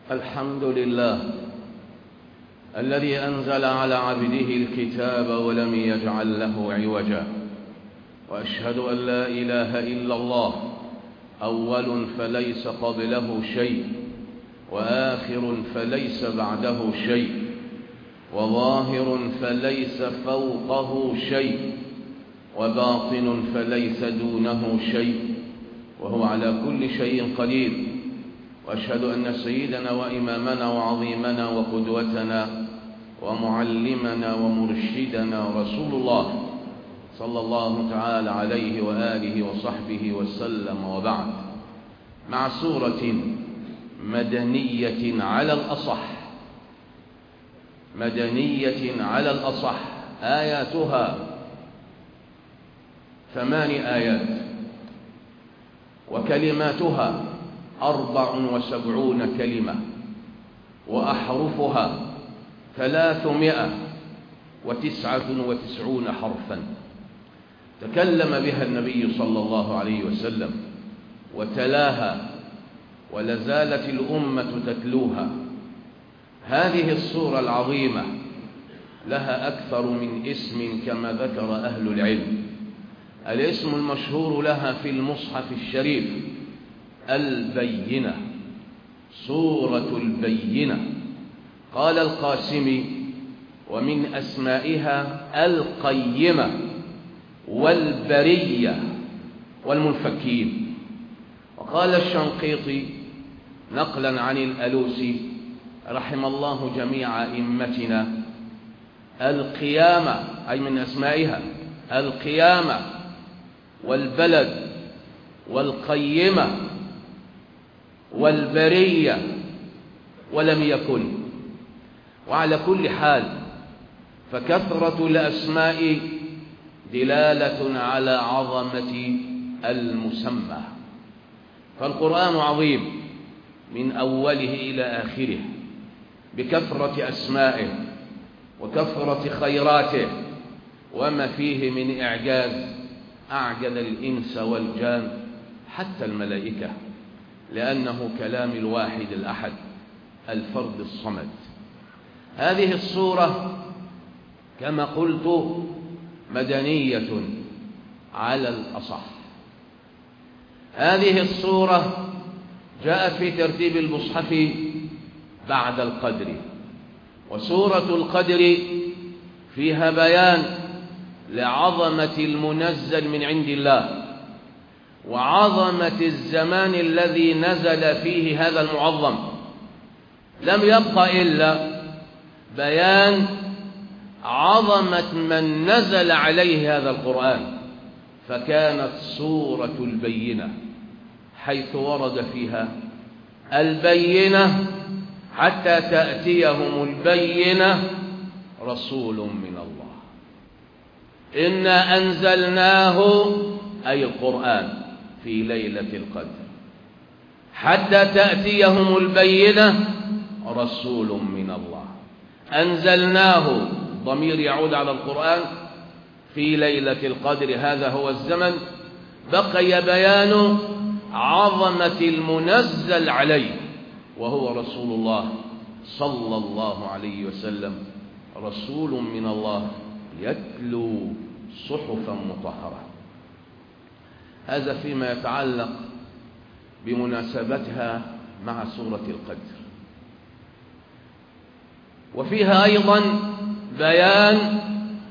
الحمد لله الذي أنزل على عبده الكتاب ولم يجعل له عوجا وأشهد أن لا إله إلا الله أول فليس قبله شيء وآخر فليس بعده شيء وظاهر فليس فوقه شيء وباطن فليس دونه شيء وهو على كل شيء قدير وأشهد أن سيدنا وإمامنا وعظيمنا وقدوتنا ومعلمنا ومرشدنا رسول الله صلى الله تعالى عليه وآله وصحبه وسلم وبعد مع سورة مدنية على الأصح مدنية على الأصح آياتها ثمان آيات وكلماتها أربع وسبعون كلمة وأحرفها ثلاثمائة وتسعة وتسعون حرفا تكلم بها النبي صلى الله عليه وسلم وتلاها ولازالت الأمة تتلوها هذه الصورة العظيمة لها أكثر من اسم كما ذكر أهل العلم الاسم المشهور لها في المصحف الشريف البينة سورة البينة قال القاسمي ومن أسمائها القيمة والبرية والمنفكين وقال الشنقيطي نقلا عن الألوسي رحم الله جميع أئمتنا القيامة أي من أسمائها القيامة والبلد والقيمة والبرية ولم يكن وعلى كل حال فكثرة الأسماء دلالة على عظمة المسمى فالقرآن عظيم من أوله إلى آخره بكثرة أسمائه وكثرة خيراته وما فيه من إعجاز أعجز الإنس والجان حتى الملائكة لأنه كلام الواحد الأحد الفرد الصمد هذه الصورة كما قلت مدنية على الأصح هذه الصورة جاءت في ترتيب المصحف بعد القدر وسورة القدر فيها بيان لعظمة المنزل من عند الله وعظمة الزمان الذي نزل فيه هذا المعظم لم يبق إلا بيان عظمة من نزل عليه هذا القرآن فكانت سورة البينة حيث ورد فيها البينة حتى تأتيهم البينة رسول من الله إنا أنزلناه أي القرآن في ليلة القدر حتى تأتيهم البينة رسول من الله أنزلناه ضمير يعود على القرآن في ليلة القدر هذا هو الزمن بقي بيان عظمة المنزل عليه وهو رسول الله صلى الله عليه وسلم رسول من الله يتلو صحفا مطهرة هذا فيما يتعلق بمناسبتها مع سورة القدر وفيها أيضا بيان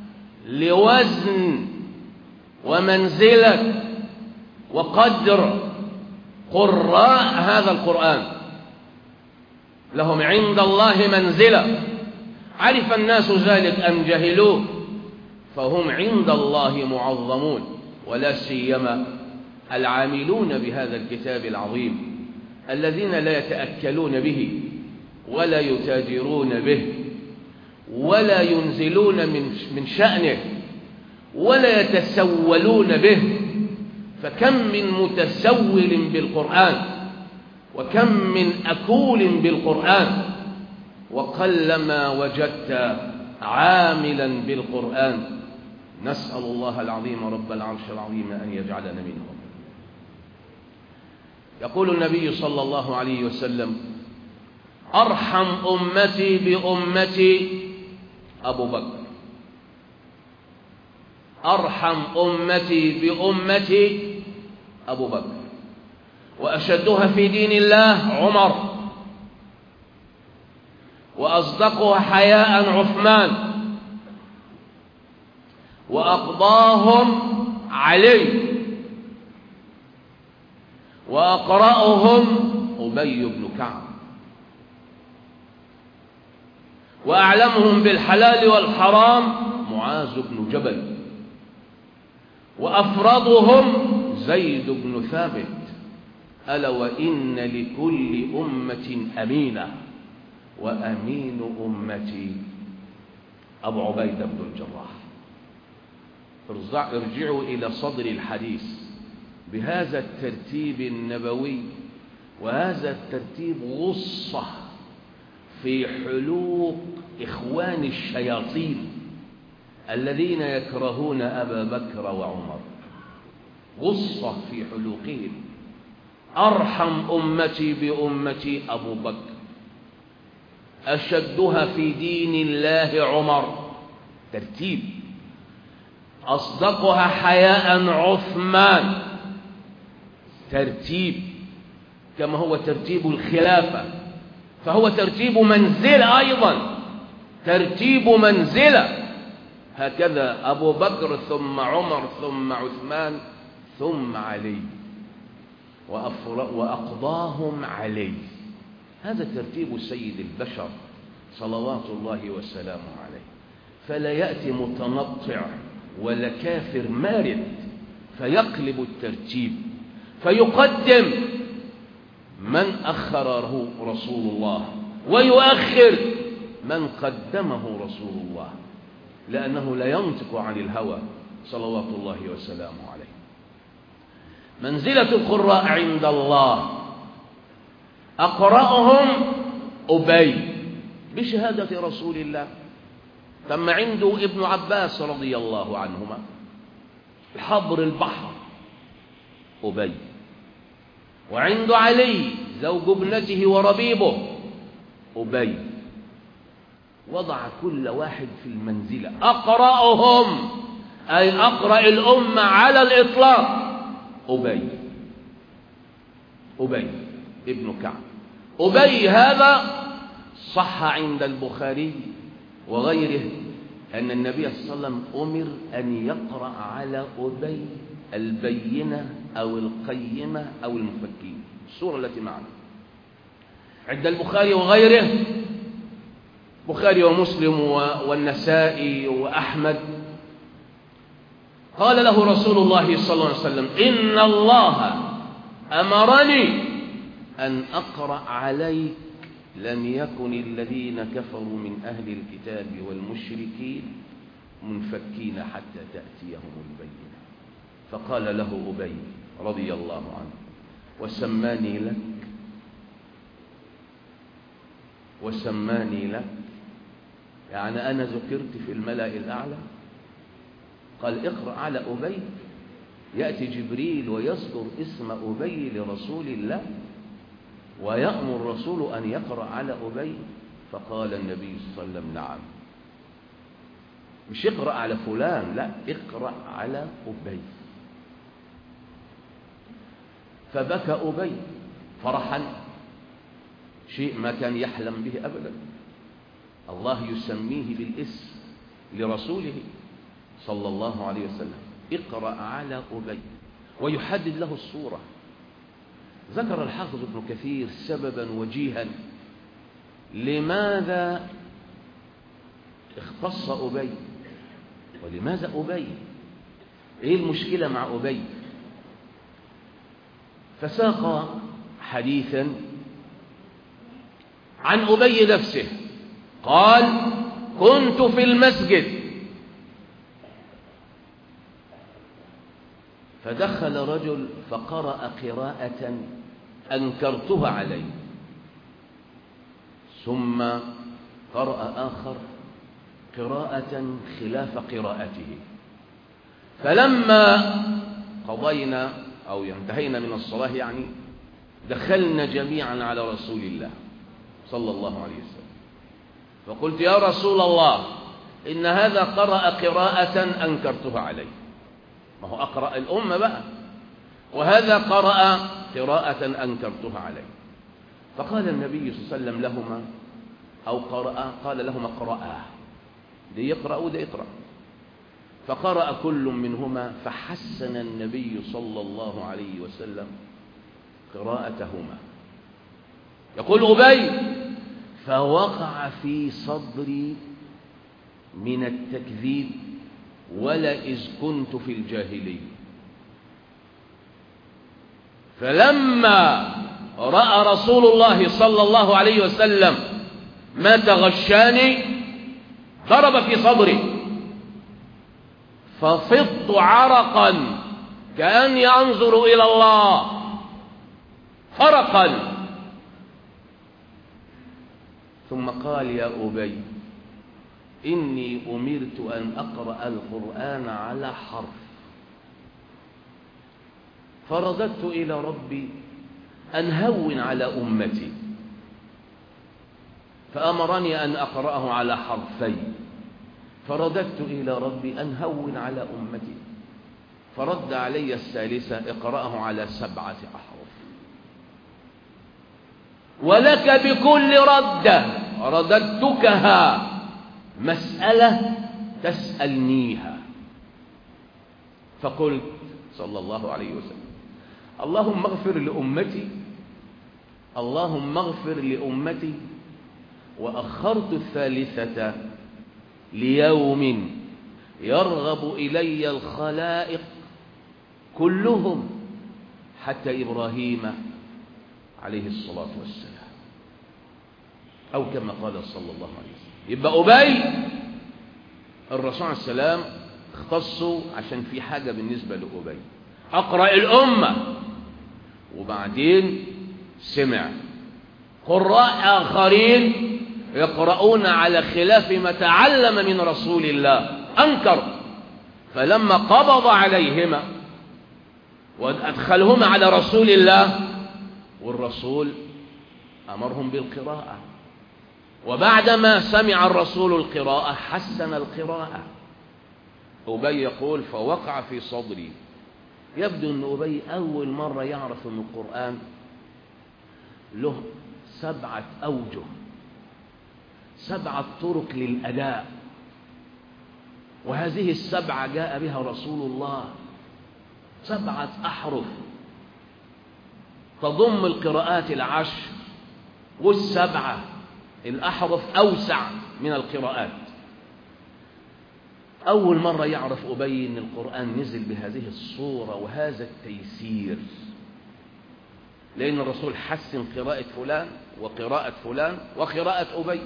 لوزن ومنزلة وقدر قراء هذا القرآن لهم عند الله منزلة عرف الناس ذلك أم جهلوه فهم عند الله معظمون ولا سيما العاملون بهذا الكتاب العظيم الذين لا يتأكلون به ولا يتاجرون به ولا ينزلون من من شأنه ولا يتسولون به فكم من متسول بالقرآن وكم من أكول بالقرآن وقلما وجدت عاملا بالقرآن نسأل الله العظيم رب العرش العظيم أن يجعلنا منهم يقول النبي صلى الله عليه وسلم أرحم أمتي بأمتي أبو بكر أرحم أمتي بأمتي أبو بكر وأشدها في دين الله عمر وأصدقها حياء عثمان وأقضاهم علي وأقرأهم أبي بن كعب وأعلمهم بالحلال والحرام معاذ بن جبل وأفرضهم زيد بن ثابت ألا وإن لكل أمة أمينة وأمين أمتي أبو عبيدة بن الجراح ارجعوا إلى صدر الحديث بهذا الترتيب النبوي وهذا الترتيب غصة في حلوق إخوان الشياطين الذين يكرهون أبا بكر وعمر غصة في حلوقهم أرحم أمتي بأمتي أبو بكر أشدها في دين الله عمر ترتيب أصدقها حياء عثمان ترتيب كما هو ترتيب الخلافة فهو ترتيب منزلة أيضا ترتيب منزلة هكذا أبو بكر ثم عمر ثم عثمان ثم علي وأقضاهم علي هذا ترتيب سيد البشر صلوات الله وسلامه عليه فلا يأتي متنطع ولا كافر مارد فيقلب الترتيب فيقدم من أخره رسول الله ويؤخر من قدمه رسول الله لأنه لا ينطق عن الهوى صلوات الله وسلامه عليه منزلة القراء عند الله أقرأهم أبي بشهادة رسول الله ثم عنده ابن عباس رضي الله عنهما حبر البحر أبي وعند علي زوج ابنته وربيبه أبي وضع كل واحد في المنزلة أقرأهم أي أقرأ الأمة على الإطلاق أبي أبي ابن كعب أبي هذا صح عند البخاري وغيره أن النبي صلى الله عليه وسلم أمر أن يقرأ على أبي البينة أو القيمة أو المفكين السورة التي معنا عند البخاري وغيره بخاري ومسلم والنسائي وأحمد قال له رسول الله صلى الله عليه وسلم إن الله أمرني أن أقرأ عليك لم يكن الذين كفروا من أهل الكتاب والمشركين منفكين حتى تأتيهم البينة فقال له أبي رضي الله عنه وسماني لك وسماني لك يعني أنا ذكرت في الملأ الأعلى قال اقرأ على أبي يأتي جبريل ويذكر اسم أبي لرسول الله ويأمر الرسول أن يقرأ على أبي فقال النبي صلى الله عليه وسلم نعم مش اقرأ على فلان لا اقرأ على أبي فبكى أبي فرحا شيء ما كان يحلم به أبدا الله يسميه بالاسم لرسوله صلى الله عليه وسلم اقرأ على أبي ويحدد له الصورة ذكر الحافظ ابن كثير سببا وجيها لماذا اختص أبي ولماذا أبي ايه المشكلة مع أبي فساق حديثا عن أبي نفسه قال كنت في المسجد فدخل رجل فقرأ قراءة أنكرتها عليه ثم قرأ آخر قراءة خلاف قراءته فلما قضينا أو انتهينا من الصلاة يعني دخلنا جميعا على رسول الله صلى الله عليه وسلم فقلت يا رسول الله إن هذا قرأ قراءة أنكرتها عليه ما هو أقرأ الأمة بقى وهذا قرأ قراءة أنكرتها عليه فقال النبي صلى الله عليه وسلم لهما أو قرأ قال لهما قرأا دي يقرأ وده يقرأ فقرأ كل منهما فحسن النبي صلى الله عليه وسلم قراءتهما يقول أبي فوقع في صدري من التكذيب ولا إذ كنت في الجاهلية فلما رأى رسول الله صلى الله عليه وسلم ما تغشاني ضرب في صدري ففضت عرقا كأن ينظر إلى الله فرقا ثم قال يا أبي إني أمرت أن أقرأ القرآن على حرف فرددت إلى ربي أن هون على أمتي فأمرني أن أقرأه على حرفين فرددت إلى ربي أن هون على أمتي فرد علي الثالثة اقرأه على سبعة أحرف ولك بكل ردة رددتكها مسألة تسألنيها فقلت صلى الله عليه وسلم اللهم اغفر لأمتي اللهم اغفر لأمتي وأخرت الثالثة ليوم يرغب إلي الخلائق كلهم حتى إبراهيم عليه الصلاة والسلام أو كما قال صلى الله عليه وسلم يبقى أبي الرسول عليه السلام اختصوا عشان في حاجة بالنسبة لأبي أقرأ الأمة وبعدين سمع قراء آخرين يقرؤون على خلاف ما تعلم من رسول الله أنكر فلما قبض عليهما وأدخلهما على رسول الله والرسول أمرهم بالقراءة وبعدما سمع الرسول القراءة حسن القراءة أبي يقول فوقع في صدري يبدو أن أبي أول مرة يعرف أن القرآن له سبعة أوجه سبعة طرق للأداء وهذه السبعة جاء بها رسول الله سبعة أحرف تضم القراءات العشر والسبعة الأحرف أوسع من القراءات أول مرة يعرف أبي أن القرآن نزل بهذه الصورة وهذا التيسير لأن الرسول حسن قراءة فلان وقراءة فلان وقراءة أبي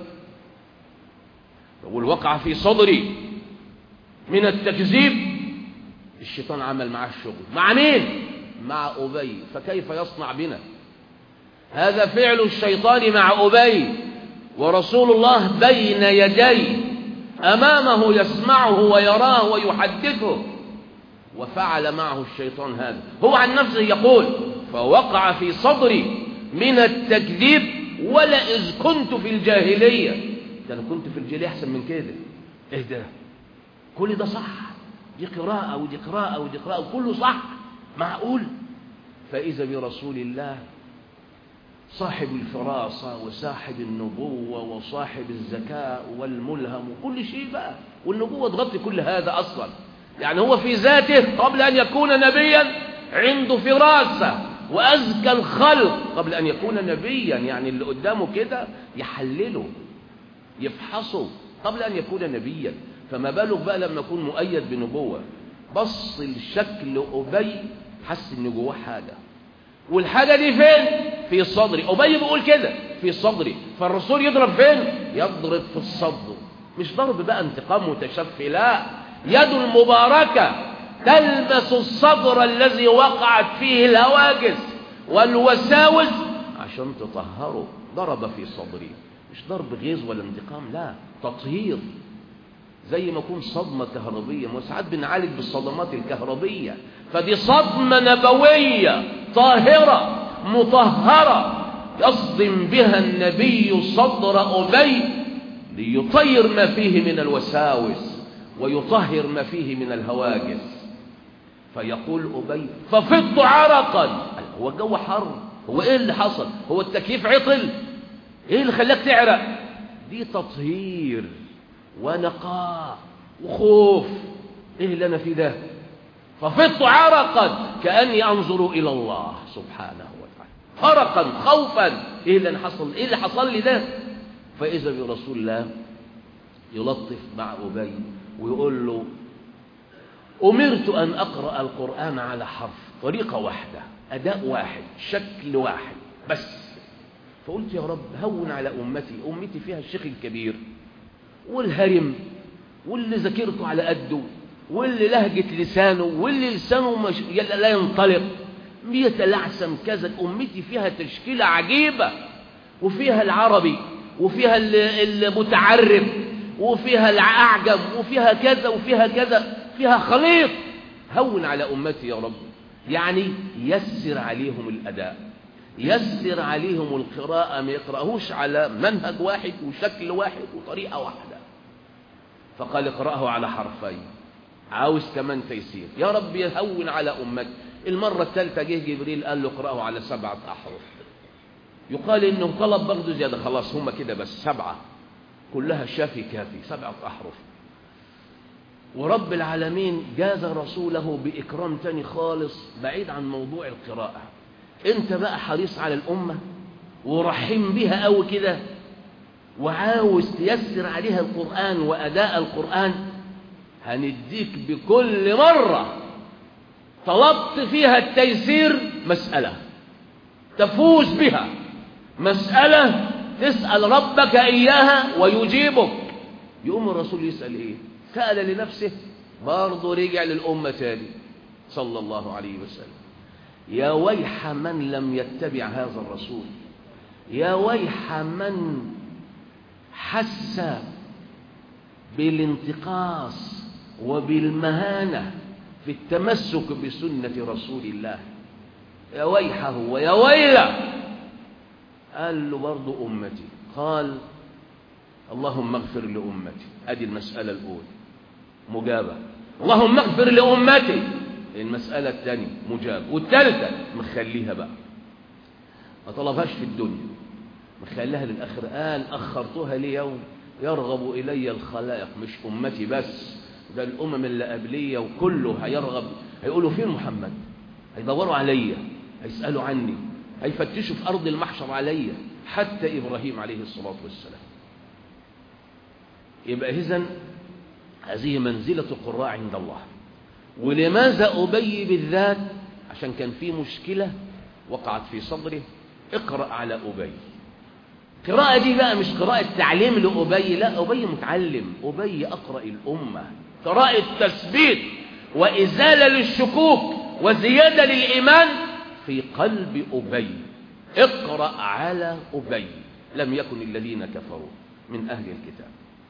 يقول وقع في صدري من التكذيب الشيطان عمل معاه الشغل مع مين مع أبي فكيف يصنع بنا هذا فعل الشيطان مع أبي ورسول الله بين يديه أمامه يسمعه ويراه ويحدثه وفعل معه الشيطان هذا هو عن نفسه يقول فوقع في صدري من التكذيب ولا إذ كنت في الجاهلية ده أنا كنت في الجاهلية أحسن من كده إيه ده كل ده صح دي قراءة ودي قراءة ودي قراءة وكله صح معقول فإذا برسول الله صاحب الفراسة وصاحب النبوة وصاحب الذكاء والملهم وكل شيء بقى والنبوة تغطي كل هذا أصلا يعني هو في ذاته قبل أن يكون نبيا عنده فراسة وأزكى الخلق قبل أن يكون نبيا يعني اللي قدامه كده يحلله يفحصه قبل أن يكون نبيا فما بالك بقى لما يكون مؤيد بنبوة بص الشكل أبي حس إن جواه حاجة والحاجة دي فين في صدري أبي بيقول كده في صدري فالرسول يضرب فين يضرب في الصدر مش ضرب بقى انتقام متشفي لا يد المباركة تلمس الصدر الذي وقعت فيه الهواجس والوساوس عشان تطهره ضرب في صدري مش ضرب غيظ ولا انتقام لا تطهير زي ما يكون صدمة كهربية وساعات بنعالج بالصدمات الكهربية فدي صدمة نبوية طاهرة مطهرة يصدم بها النبي صدر أبي ليطير ما فيه من الوساوس ويطهر ما فيه من الهواجس فيقول أبي ففضت عرقا هو الجو حر هو ايه اللي حصل هو التكييف عطل ايه اللي خلاك تعرق دي تطهير ونقاء وخوف ايه اللي انا فيه ده ففضت عرقا كاني انظر الى الله سبحانه وتعالى فرقا خوفا ايه اللي حصل ايه اللي حصل لي ده فاذا برسول الله يلطف مع ابي ويقول له امرت ان اقرا القران على حرف طريقه واحده اداء واحد شكل واحد بس فقلت يا رب هون على امتي امتي فيها الشيخ الكبير والهرم واللي ذاكرته على قده واللي لهجة لسانه واللي لسانه مش لا ينطلق بيتلعثم كذا أمتي فيها تشكيلة عجيبة وفيها العربي وفيها المتعرب وفيها الأعجم وفيها كذا وفيها كذا فيها خليط هون على أمتي يا رب يعني يسر عليهم الأداء يسر عليهم القراءة ما يقرأهوش على منهج واحد وشكل واحد وطريقة واحدة فقال اقرأه على حرفين عاوز كمان تيسير يا رب يهون على أمك المرة الثالثة جه جبريل قال له اقرأه على سبعة أحرف يقال إنه طلب برضه زيادة خلاص هم كده بس سبعة كلها شافي كافي سبعة أحرف ورب العالمين جاز رسوله بإكرام تاني خالص بعيد عن موضوع القراءة انت بقى حريص على الأمة ورحم بها قوي كده وعاوز تيسر عليها القرآن وأداء القرآن هنديك بكل مرة طلبت فيها التيسير مسألة تفوز بها مسألة تسأل ربك إياها ويجيبك يقوم الرسول يسأل إيه سأل لنفسه برضه رجع للأمة تاني صلى الله عليه وسلم يا ويح من لم يتبع هذا الرسول يا ويح من حس بالانتقاص وبالمهانة في التمسك بسنة رسول الله يا ويحه ويا ويله قال له برضه أمتي قال اللهم اغفر لأمتي أدي المسألة الأولى مجابة اللهم اغفر لأمتي المسألة الثانية مجابة والثالثة مخليها بقى ما طلبهاش في الدنيا مخليها للآخر قال أخرتها ليوم يرغب إلي الخلائق مش أمتي بس ده الأمم اللي قبلية وكله هيرغب هيقولوا فين محمد هيدوروا عليا هيسألوا عني هيفتشوا في أرض المحشر عليا حتى إبراهيم عليه الصلاة والسلام يبقى إذن هذه منزلة القراء عند الله ولماذا أبي بالذات عشان كان في مشكلة وقعت في صدره اقرأ على أبي القراءة دي بقى مش قراءة تعليم لأبي لا أبي متعلم أبي أقرأ الأمة قراءة تثبيت وإزالة للشكوك وزيادة للإيمان في قلب أبي اقرأ على أبي لم يكن الذين كفروا من أهل الكتاب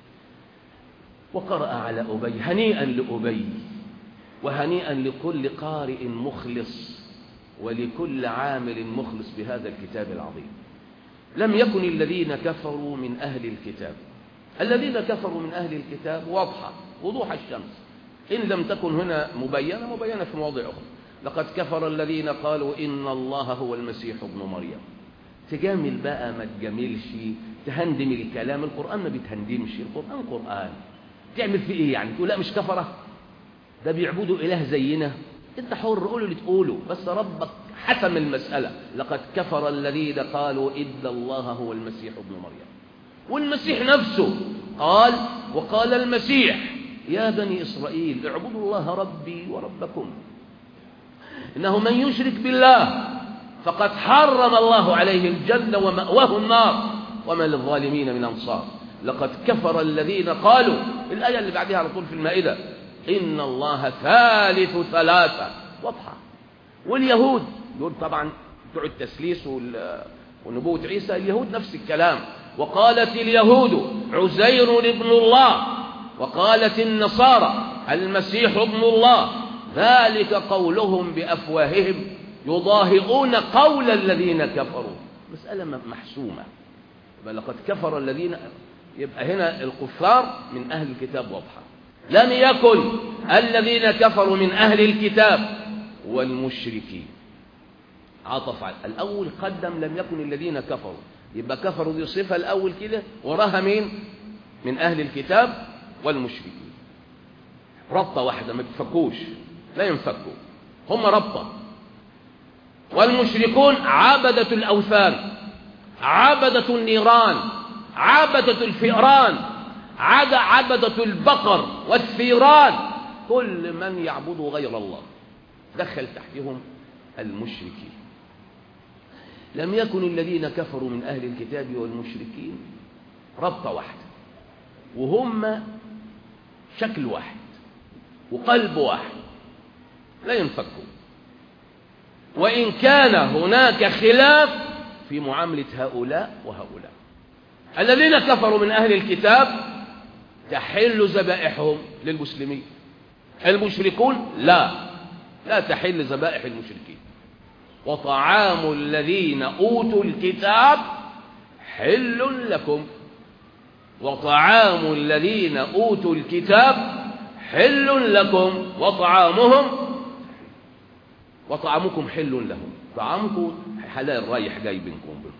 وقرأ على أبي هنيئا لأبي وهنيئا لكل قارئ مخلص ولكل عامل مخلص بهذا الكتاب العظيم لم يكن الذين كفروا من أهل الكتاب الذين كفروا من أهل الكتاب واضحة وضوح الشمس إن لم تكن هنا مبينة مبينة في مواضع أخرى لقد كفر الذين قالوا إن الله هو المسيح ابن مريم تجامل بقى ما تجاملش تهندم الكلام القرآن ما بيتهندمش القرآن قرآن تعمل فيه إيه يعني تقول لا مش كفرة ده بيعبدوا إله زينا انت حر قول اللي تقوله بس ربك حسم المسألة لقد كفر الذين قالوا إن الله هو المسيح ابن مريم والمسيح نفسه قال وقال المسيح يا بني إسرائيل اعبدوا الله ربي وربكم إنه من يشرك بالله فقد حرم الله عليه الجنة ومأواه النار وما للظالمين من أنصار لقد كفر الذين قالوا الآية اللي بعدها على طول في المائدة إن الله ثالث ثلاثة واضحة واليهود دول طبعا بتوع التسليس ونبوة عيسى اليهود نفس الكلام وقالت اليهود عزير ابن الله وقالت النصارى المسيح ابن الله ذلك قولهم بأفواههم يضاهئون قول الذين كفروا مسألة محسومة يبقى لقد كفر الذين يبقى هنا الكفار من أهل الكتاب واضحة لم يكن الذين كفروا من أهل الكتاب والمشركين عطف على الأول قدم لم يكن الذين كفروا يبقى كفروا دي صفة الأول كده وراها مين من أهل الكتاب والمشركين ربطة واحدة ما تفكوش لا ينفكوا هم ربطة والمشركون عبدة الأوثان عبدة النيران عبدة الفئران عد عبدة البقر والثيران كل من يعبد غير الله دخل تحتهم المشركين لم يكن الذين كفروا من أهل الكتاب والمشركين ربطة واحدة وهم شكل واحد وقلب واحد لا ينفكوا وإن كان هناك خلاف في معاملة هؤلاء وهؤلاء الذين كفروا من أهل الكتاب تحل ذبائحهم للمسلمين المشركون لا لا تحل ذبائح المشركين وطعام الذين أوتوا الكتاب حل لكم وطعام الذين أوتوا الكتاب حل لكم وطعامهم وطعامكم حل لهم طعامكم حلال رايح جاي بينكم بينهم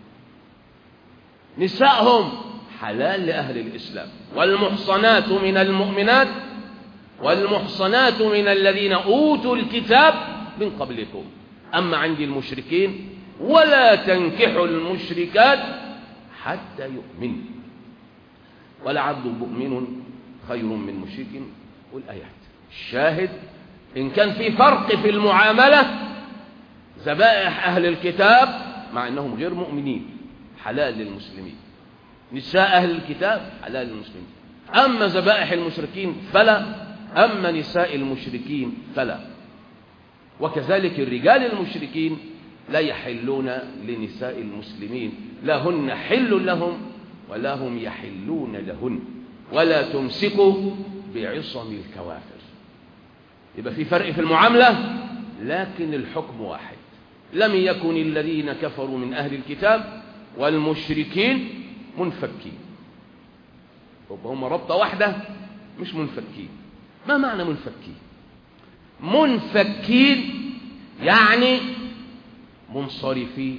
نسائهم حلال لأهل الإسلام والمحصنات من المؤمنات والمحصنات من الذين أوتوا الكتاب من قبلكم أما عند المشركين ولا تنكحوا المشركات حتى يؤمنوا ولا عبد مؤمن خير من مشرك والآيات الشاهد إن كان في فرق في المعاملة ذبائح أهل الكتاب مع أنهم غير مؤمنين حلال للمسلمين نساء أهل الكتاب حلال للمسلمين أما ذبائح المشركين فلا أما نساء المشركين فلا وكذلك الرجال المشركين لا يحلون لنساء المسلمين لا هن حل لهم ولا هم يحلون لهن ولا تمسكوا بعصم الكوافر يبقى في فرق في المعاملة لكن الحكم واحد لم يكن الذين كفروا من أهل الكتاب والمشركين منفكين هم ربطة واحدة مش منفكين ما معنى منفكين منفكين يعني منصرفين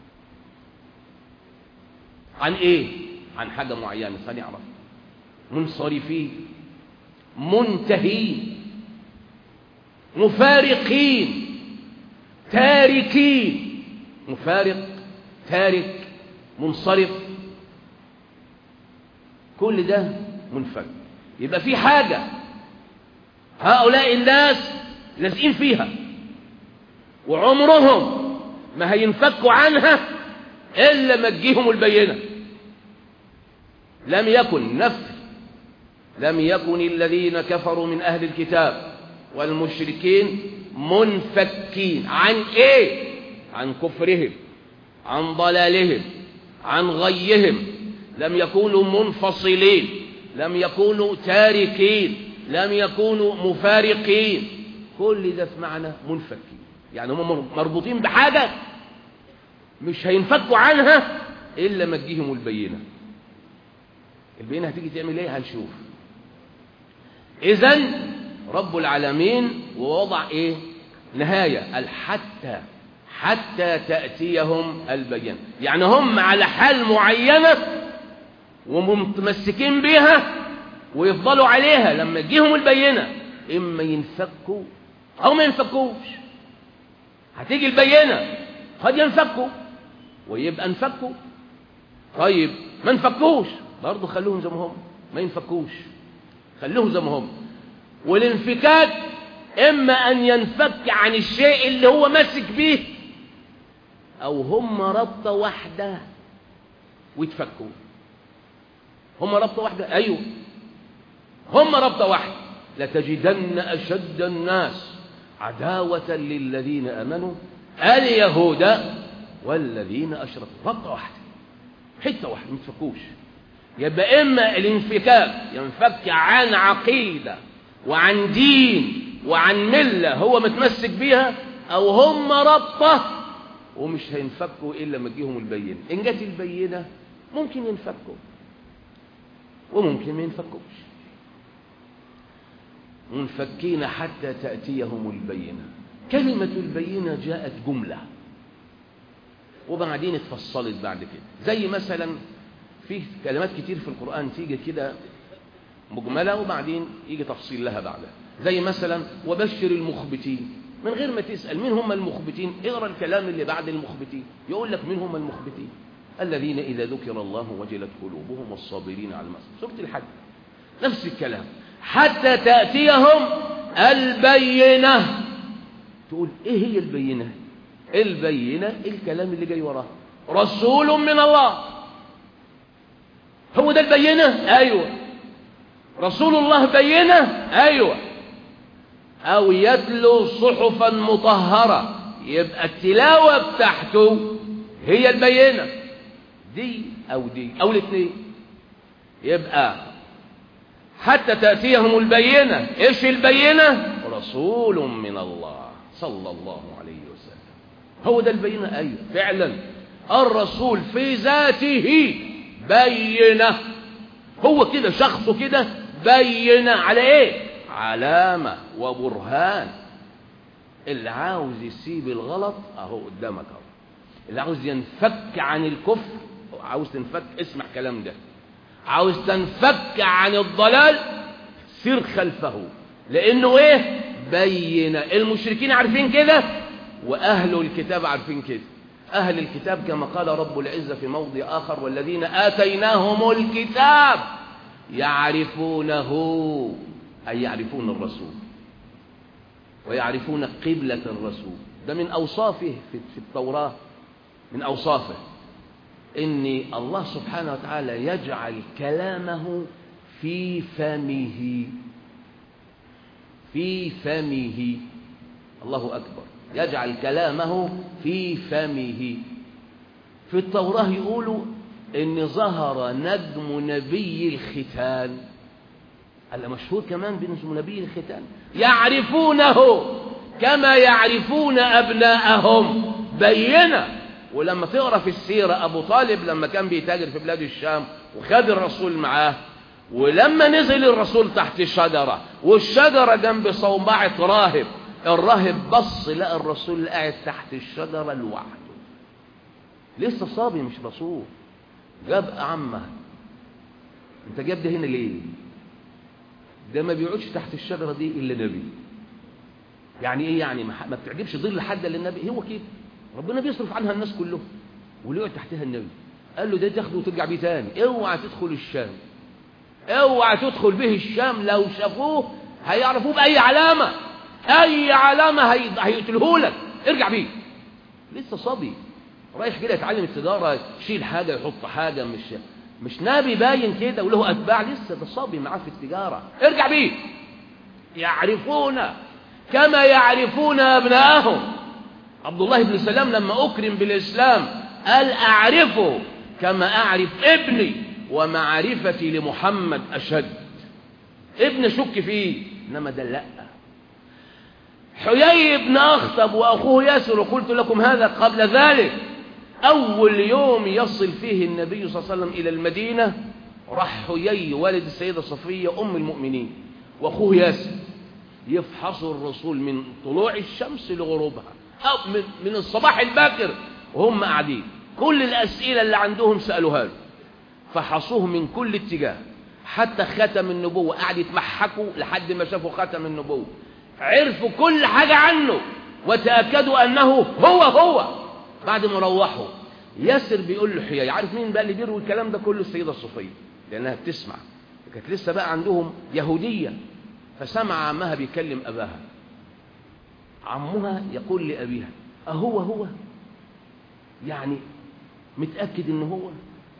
عن ايه عن حاجة معينة سنعرف منصرفين منتهين مفارقين تاركين مفارق تارك منصرف كل ده منفك يبقى في حاجة هؤلاء الناس لازقين فيها وعمرهم ما هينفكوا عنها إلا ما تجيهم البينة لم يكن نفي لم يكن الذين كفروا من أهل الكتاب والمشركين منفكين عن ايه عن كفرهم عن ضلالهم عن غيهم لم يكونوا منفصلين لم يكونوا تاركين لم يكونوا مفارقين كل ده في معنى منفكين يعني هم مربوطين بحاجة مش هينفكوا عنها إلا ما تجيهم البينة البينة هتيجي تعمل ايه هنشوف إذن رب العالمين ووضع ايه نهاية الحتى حتى تأتيهم البينة يعني هم على حال معينة ومتمسكين بيها ويفضلوا عليها لما تجيهم البينة إما ينفكوا أو ما ينفكوش هتيجي البينة قد ينفكوا ويبقى انفكوا طيب ما انفكوش برضه خلوهم زي ما هم ما ينفكوش خلوهم زي ما هم والانفكاك إما أن ينفك عن الشيء اللي هو ماسك به أو هم ربطة واحدة ويتفكوا هم ربطة واحدة أيوه هم ربطة واحدة لتجدن أشد الناس عداوة للذين أمنوا اليهود والذين أشركوا ربطة واحدة حتة واحدة ما تفكوش يبقى إما الانفكاك ينفك عن عقيدة وعن دين وعن ملة هو متمسك بيها أو هم ربطة ومش هينفكوا إلا لما تجيهم البينة إن جت البينة ممكن ينفكوا وممكن ما ينفكوش منفكين حتى تأتيهم البينة كلمة البينة جاءت جملة وبعدين اتفصلت بعد كده زي مثلا في كلمات كتير في القرآن تيجي كده مجملة وبعدين يجي تفصيل لها بعدها زي مثلا وبشر المخبتين من غير ما تسأل مين هم المخبتين اقرا الكلام اللي بعد المخبتين يقول لك مين هم المخبتين الذين إذا ذكر الله وجلت قلوبهم والصابرين على المأسى سورة الحج نفس الكلام حتى تأتيهم البينة تقول ايه هي البينة البينة الكلام اللي جاي وراه رسول من الله هو ده البينة ايوه رسول الله بينة ايوه او يتلو صحفا مطهرة يبقى التلاوة بتاعته هي البينة دي او دي او الاثنين يبقى حتى تأتيهم البينة ايش البينة رسول من الله صلى الله عليه وسلم هو ده البينة ايوه فعلا الرسول في ذاته بينة هو كده شخصه كده بينة على ايه علامة وبرهان اللي عاوز يسيب الغلط اهو قدامك اهو اللي عاوز ينفك عن الكفر عاوز تنفك اسمع كلام ده عاوز تنفك عن الضلال سير خلفه لانه ايه بين المشركين عارفين كده واهل الكتاب عارفين كده اهل الكتاب كما قال رب العزه في موضع اخر والذين اتيناهم الكتاب يعرفونه اي يعرفون الرسول ويعرفون قبله الرسول ده من اوصافه في التوراه من اوصافه ان الله سبحانه وتعالى يجعل كلامه في فمه في فمه الله أكبر يجعل كلامه في فمه في التوراة يقولوا إن ظهر نجم نبي الختان هذا مشهور كمان باسم نبي الختان يعرفونه كما يعرفون أبناءهم بينة ولما تقرأ في السيرة أبو طالب لما كان بيتاجر في بلاد الشام وخد الرسول معاه ولما نزل الرسول تحت الشجرة والشجرة جنب صومعة راهب الراهب بص لقى الرسول قاعد تحت الشجرة لوحده لسه صابي مش رسول جاب عمه انت جاب ده هنا ليه ده ما بيقعدش تحت الشجرة دي إلا نبي يعني ايه يعني ما بتعجبش ظل حد الا النبي هو كده ربنا بيصرف عنها الناس كلهم واللي يقعد تحتها النبي قال له ده تاخده وترجع بيه تاني اوعى تدخل الشام اوعى تدخل به الشام لو شافوه هيعرفوه بأي علامة أي علامة هي... هيقتلهولك ارجع بيه لسه صبي رايح كده يتعلم التجارة يشيل حاجة يحط حاجة مش مش نبي باين كده وله أتباع لسه ده صبي معاه في التجارة ارجع بيه يعرفون كما يعرفون أبناءهم عبد الله بن سلام لما أكرم بالإسلام قال أعرفه كما أعرف ابني ومعرفتي لمحمد أشد ابن شك فيه إنما ده لا حيي بن أخطب وأخوه ياسر وقلت لكم هذا قبل ذلك أول يوم يصل فيه النبي صلى الله عليه وسلم إلى المدينة راح حيي والد السيدة صفية أم المؤمنين وأخوه ياسر يفحصوا الرسول من طلوع الشمس لغروبها أو من, من الصباح الباكر وهم قاعدين كل الأسئلة اللي عندهم سألوها له فحصوه من كل اتجاه حتى ختم النبوة قاعد يتمحكوا لحد ما شافوا ختم النبوة عرفوا كل حاجة عنه وتأكدوا أنه هو هو بعد ما روحوا ياسر بيقول له حيي عارف مين بقى اللي بيروي الكلام ده كله السيدة الصفية لأنها بتسمع كانت لسه بقى عندهم يهودية فسمع عمها بيكلم أباها عمها يقول لأبيها أهو هو يعني متأكد إن هو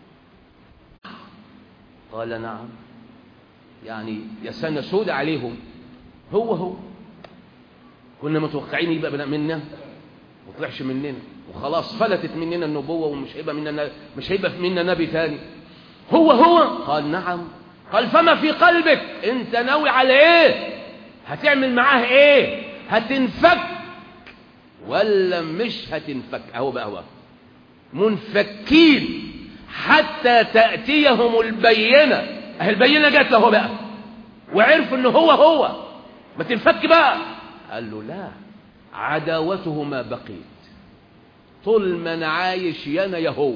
قال نعم يعني يا سنة سود عليهم هو هو كنا متوقعين يبقى بنا منا ما طلعش مننا وخلاص فلتت مننا النبوة ومش هيبقى مننا مش هيبقى منا نبي ثاني هو هو قال نعم قال فما في قلبك انت ناوي على ايه هتعمل معاه ايه هتنفك ولا مش هتنفك اهو بقى هو منفكين حتى تأتيهم البينة اهي البينة جات له بقى وعرف ان هو هو ما تنفك بقى قال له لا عداوته ما بقيت طول ما انا عايش يانا يا هو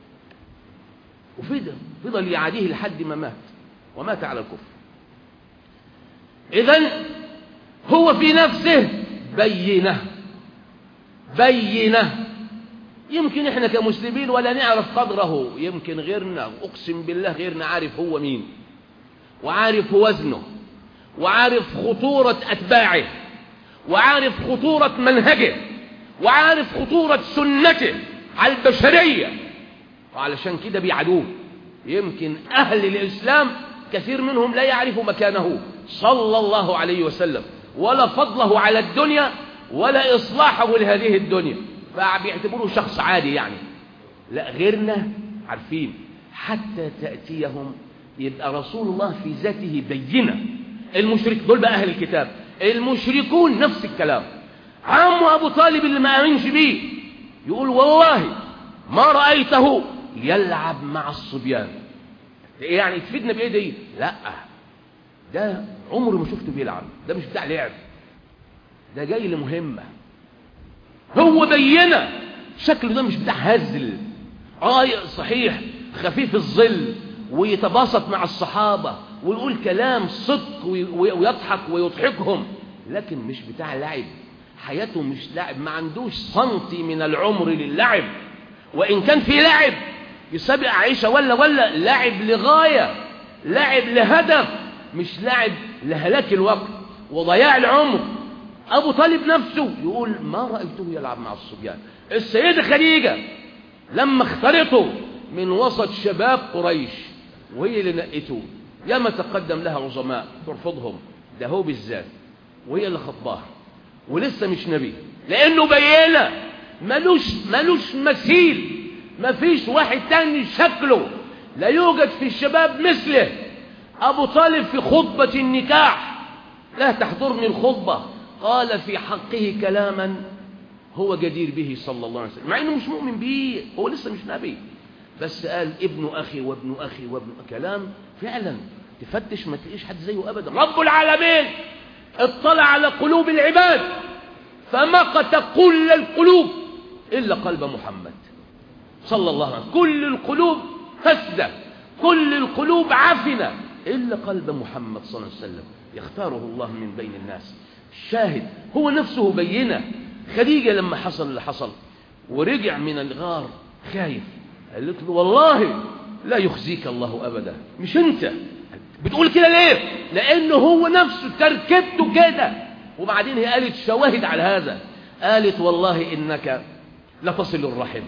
وفضل فضل يعاديه لحد ما مات ومات على الكفر اذا هو في نفسه بينه بينه يمكن احنا كمسلمين ولا نعرف قدره يمكن غيرنا اقسم بالله غيرنا عارف هو مين وعارف وزنه وعارف خطورة اتباعه وعارف خطورة منهجه وعارف خطورة سنته على البشرية وعلشان كده بيعدوه يمكن اهل الاسلام كثير منهم لا يعرف مكانه صلى الله عليه وسلم ولا فضله على الدنيا ولا إصلاحه لهذه الدنيا فبيعتبروه شخص عادي يعني لا غيرنا عارفين حتى تأتيهم يبقى رسول الله في ذاته بينة المشرك دول بقى أهل الكتاب المشركون نفس الكلام عمه أبو طالب اللي ما آمنش بيه يقول والله ما رأيته يلعب مع الصبيان يعني تفيدنا بإيه دي لا ده عمري ما شفته بيلعب ده مش بتاع لعب ده جاي لمهمة هو بينة شكله ده مش بتاع هزل اه صحيح خفيف الظل ويتباسط مع الصحابة ويقول كلام صدق ويضحك ويضحكهم لكن مش بتاع لعب حياته مش لعب ما عندوش سنتي من العمر للعب وإن كان في لعب يسابق عائشة ولا ولا لعب لغاية لعب لهدف مش لعب لهلاك الوقت وضياع العمر أبو طالب نفسه يقول ما رأيته يلعب مع الصبيان السيدة خديجة لما اختارته من وسط شباب قريش وهي اللي نقته ياما تقدم لها عظماء ترفضهم ده هو بالذات وهي اللي خطباها ولسه مش نبي لأنه بينة ملوش ملوش مثيل مفيش واحد تاني شكله لا يوجد في الشباب مثله أبو طالب في خطبة النكاح لا تحضرني الخطبة قال في حقه كلاما هو جدير به صلى الله عليه وسلم مع انه مش مؤمن به هو لسه مش نبي بس قال ابن اخي وابن اخي وابن كلام فعلا تفتش ما تلاقيش حد زيه ابدا رب العالمين اطلع على قلوب العباد فمقت كل القلوب الا قلب محمد صلى الله عليه وسلم كل القلوب فسده كل القلوب عفنه الا قلب محمد صلى الله عليه وسلم يختاره الله من بين الناس الشاهد هو نفسه بينه خديجة لما حصل اللي حصل ورجع من الغار خايف قالت له والله لا يخزيك الله أبدا مش أنت بتقول كده ليه لأنه هو نفسه تركبته كده وبعدين هي قالت شواهد على هذا قالت والله إنك لتصل الرحم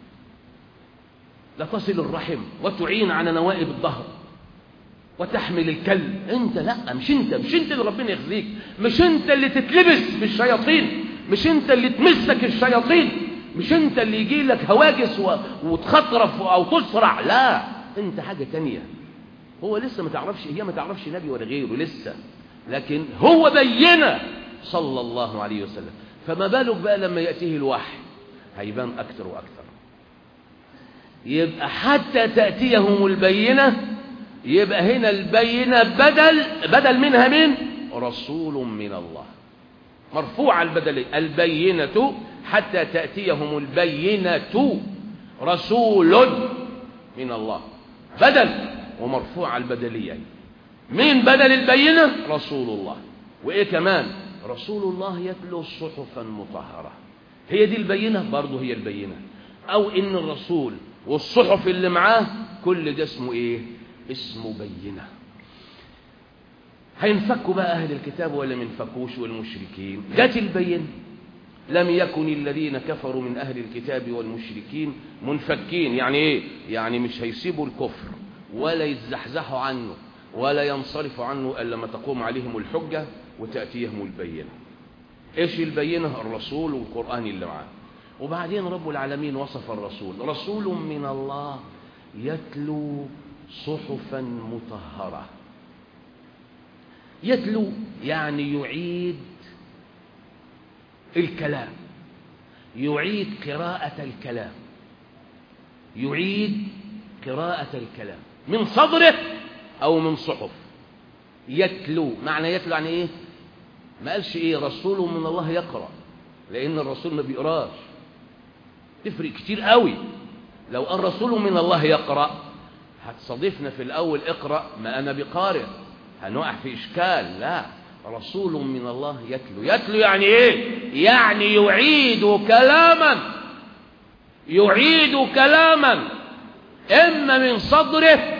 لتصل الرحم وتعين على نوائب الظهر وتحمل الكلب انت لا مش انت مش انت اللي ربنا يخزيك مش انت اللي تتلبس بالشياطين مش انت اللي تمسك الشياطين مش انت اللي يجي لك هواجس و... وتخطرف او تسرع لا انت حاجة تانية هو لسه ما تعرفش هي ما تعرفش نبي ولا غيره لسه لكن هو بينه صلى الله عليه وسلم فما بالك بقى لما يأتيه الوحي هيبان أكثر وأكثر يبقى حتى تأتيهم البينة يبقى هنا البينة بدل بدل منها من رسول من الله مرفوع البدل البينة حتى تأتيهم البينة رسول من الله بدل ومرفوع البدلية من بدل البينة رسول الله وإيه كمان رسول الله يتلو صحفا مطهرة هي دي البينة برضه هي البينة أو إن الرسول والصحف اللي معاه كل ده اسمه إيه اسمه بينة هينفكوا بقى أهل الكتاب ولا منفكوش والمشركين جت البينة لم يكن الذين كفروا من أهل الكتاب والمشركين منفكين يعني إيه يعني مش هيسيبوا الكفر ولا يتزحزحوا عنه ولا ينصرفوا عنه إلا لما تقوم عليهم الحجة وتأتيهم البينة إيش البينة الرسول والقرآن اللي معاه وبعدين رب العالمين وصف الرسول رسول من الله يتلو صحفا مطهرة يتلو يعني يعيد الكلام يعيد قراءة الكلام يعيد قراءة الكلام من صدره أو من صحف يتلو معنى يتلو يعني إيه ما قالش إيه رسول من الله يقرأ لأن الرسول ما بيقراش تفرق كتير قوي لو قال رسول من الله يقرأ هتصادفنا في الأول اقرأ ما أنا بقارئ هنقع في إشكال لا رسول من الله يتلو يتلو يعني إيه يعني يعيد كلاما يعيد كلاما إما من صدره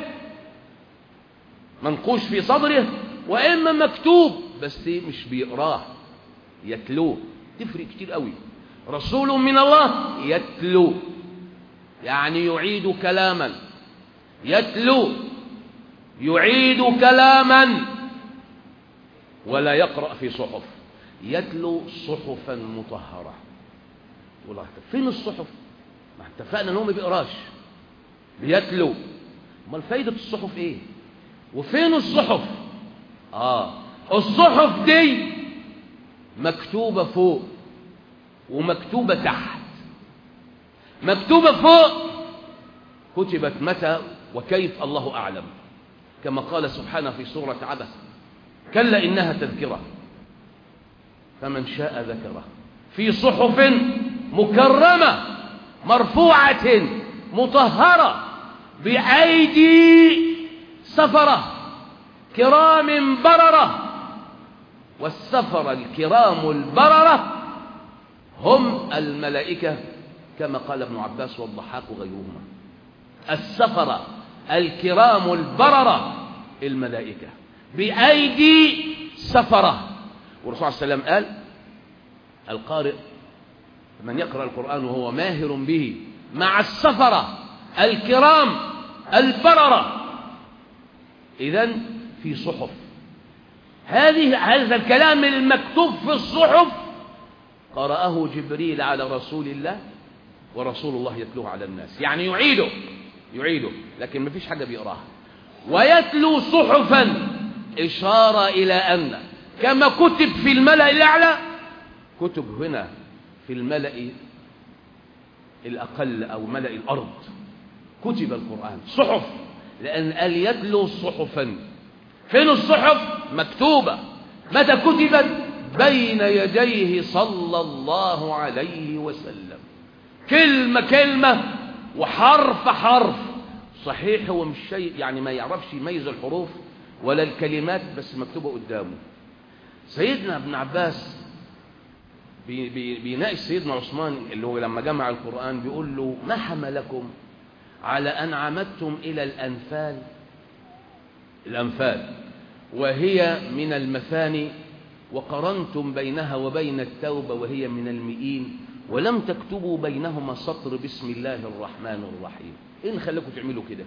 منقوش في صدره وإما مكتوب بس مش بيقراه يتلوه تفرق كتير قوي رسول من الله يتلو يعني يعيد كلاما يتلو يعيد كلاما ولا يقرأ في صحف يتلو صحفا مطهرة والله فين الصحف ما اتفقنا انه ما بيقراش بيتلو امال فايدة الصحف ايه وفين الصحف اه الصحف دي مكتوبة فوق ومكتوبة تحت مكتوبة فوق كتبت متى وكيف الله أعلم كما قال سبحانه في سورة عبس كلا إنها تذكرة فمن شاء ذكره في صحف مكرمة مرفوعة مطهرة بأيدي سفرة كرام بررة والسفر الكرام البررة هم الملائكة كما قال ابن عباس والضحاك وغيرهما السفر الكرام البررة الملائكة بأيدي سفرة والرسول صلى الله عليه وسلم قال القارئ من يقرأ القرآن وهو ماهر به مع السفرة الكرام البررة إذا في صحف هذه هذا الكلام المكتوب في الصحف قرأه جبريل على رسول الله ورسول الله يتلوه على الناس يعني يعيده يعيده لكن ما فيش حاجة بيقراها ويتلو صحفا إشارة إلى أن كما كتب في الملأ الأعلى كتب هنا في الملأ الأقل أو ملأ الأرض كتب القرآن صحف لأن قال يتلو صحفا فين الصحف مكتوبة متى كتبت بين يديه صلى الله عليه وسلم كلمة كلمة وحرف حرف صحيح هو مش شيء يعني ما يعرفش يميز الحروف ولا الكلمات بس مكتوبة قدامه سيدنا ابن عباس بي بي بيناقش سيدنا عثمان اللي هو لما جمع القرآن بيقول له ما حملكم على أن عمدتم إلى الأنفال الأنفال وهي من المثاني وقرنتم بينها وبين التوبة وهي من المئين ولم تكتبوا بينهما سطر بسم الله الرحمن الرحيم ايه اللي خلاكم تعملوا كده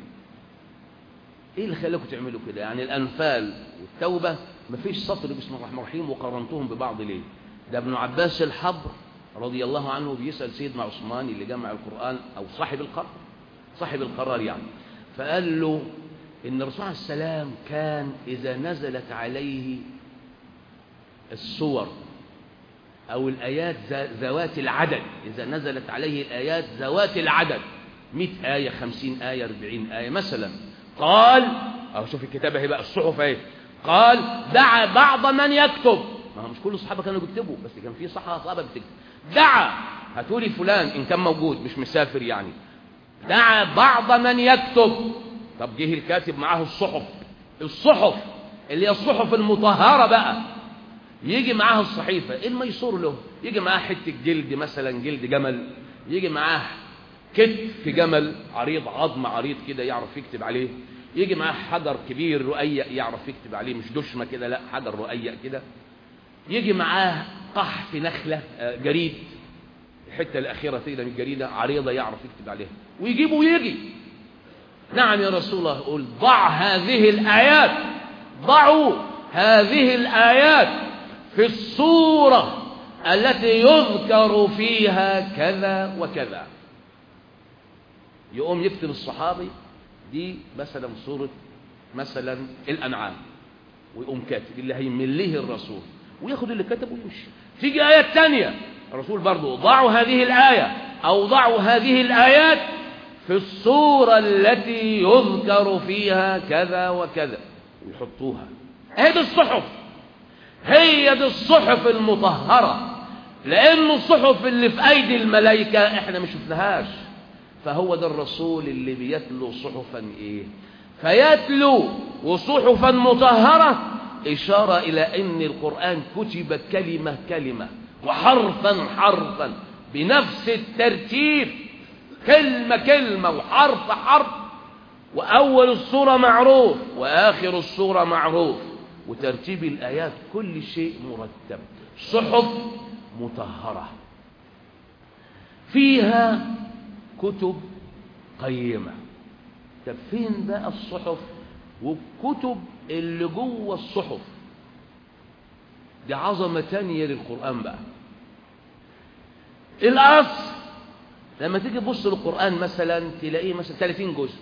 ايه اللي خلاكم تعملوا كده يعني الانفال والتوبه مفيش سطر بسم الله الرحمن الرحيم وقرنتهم ببعض ليه ده ابن عباس الحبر رضي الله عنه بيسال سيدنا عثمان اللي جمع القران او صاحب القرار صاحب القرار يعني فقال له ان الرسول عليه السلام كان اذا نزلت عليه الصور أو الآيات ذوات العدد إذا نزلت عليه الآيات ذوات العدد مئة آية خمسين آية أربعين آية مثلا قال أو شوف الكتابة هي بقى الصحف اهي قال دعا بعض من يكتب ما هو مش كل الصحابة كانوا بيكتبوا بس كان في صحابة بتكتب دعا هتقولي فلان إن كان موجود مش مسافر يعني دعا بعض من يكتب طب جه الكاتب معاه الصحف الصحف اللي هي الصحف المطهرة بقى يجي معاه الصحيفة ايه الميسور له يجي معاه حتة جلد مثلا جلد جمل يجي معاه كتف جمل عريض عظم عريض كده يعرف يكتب عليه يجي معاه حجر كبير رؤيق يعرف يكتب عليه مش دشمة كده لا حجر رؤيق كده يجي معاه قحف نخلة جريد الحتة الأخيرة كده من الجريدة عريضة يعرف يكتب عليها ويجيبه ويجي نعم يا رسول الله قل ضع هذه الآيات ضعوا هذه الآيات في الصورة التي يذكر فيها كذا وكذا يقوم يكتب الصحابي دي مثلا صورة مثلا الأنعام ويقوم كاتب اللي هيمليه الرسول وياخد اللي كتبه ويمشي تيجي آيات تانية الرسول برضو ضعوا هذه الآية أو ضعوا هذه الآيات في الصورة التي يذكر فيها كذا وكذا ويحطوها هي دي الصحف هي دي الصحف المطهرة لأن الصحف اللي في أيدي الملائكة احنا ما شفناهاش فهو ده الرسول اللي بيتلو صحفا ايه فيتلو وصحفا مطهرة إشارة إلى أن القرآن كتب كلمة كلمة وحرفا حرفا بنفس الترتيب كلمة كلمة وحرف حرف وأول الصورة معروف وآخر الصورة معروف وترتيب الآيات كل شيء مرتب صحف مطهرة فيها كتب قيمة طب فين بقى الصحف والكتب اللي جوه الصحف دي عظمة تانية للقرآن بقى الأصل لما تيجي تبص للقرآن مثلا تلاقيه مثلا 30 جزء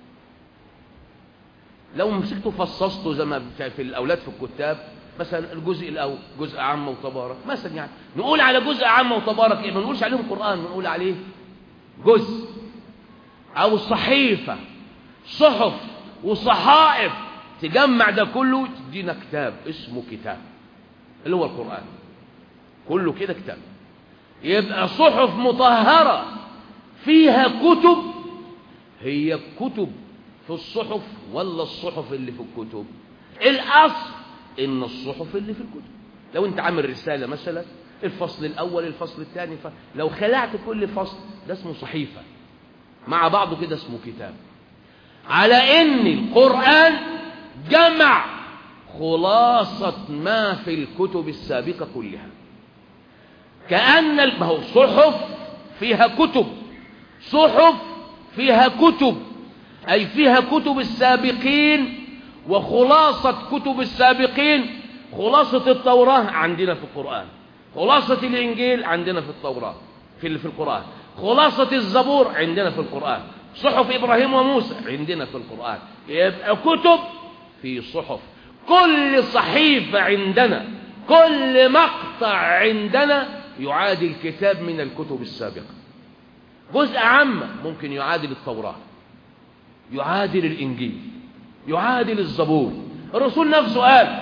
لو مسكته فصصته زي ما في الأولاد في الكتاب مثلا الجزء الأول جزء عامة وتبارك مثلا يعني نقول على جزء عامة وتبارك إيه ما نقولش عليهم قرآن نقول عليه جزء أو صحيفة صحف وصحائف تجمع ده كله تدينا كتاب اسمه كتاب اللي هو القرآن كله كده كتاب يبقى صحف مطهرة فيها كتب هي كتب في الصحف ولا الصحف اللي في الكتب الأصل إن الصحف اللي في الكتب لو أنت عامل رسالة مثلا الفصل الأول الفصل الثاني ف... لو خلعت كل فصل ده اسمه صحيفة مع بعضه كده اسمه كتاب على ان القرآن جمع خلاصة ما في الكتب السابقة كلها كأن ما هو صحف فيها كتب صحف فيها كتب أي فيها كتب السابقين وخلاصة كتب السابقين خلاصة التوراة عندنا في القرآن خلاصة الإنجيل عندنا في التوراة في في القرآن خلاصة الزبور عندنا في القرآن صحف إبراهيم وموسى عندنا في القرآن يبقى كتب في صحف كل صحيفة عندنا كل مقطع عندنا يعادل كتاب من الكتب السابقة جزء عامة ممكن يعادل التوراة يعادل الإنجيل يعادل الزبور الرسول نفسه قال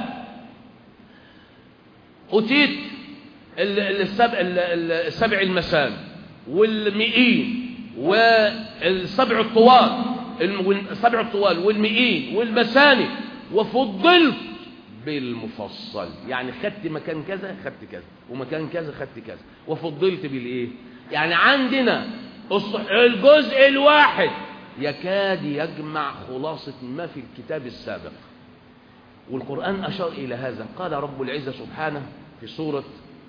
أتيت السبع, السبع المثاني والمئين والسبع الطوال السبع الطوال والمئين والمثاني وفضلت بالمفصل يعني خدت مكان كذا خدت كذا ومكان كذا خدت كذا وفضلت بالايه يعني عندنا الجزء الواحد يكاد يجمع خلاصة ما في الكتاب السابق والقرآن أشار إلى هذا قال رب العزة سبحانه في سورة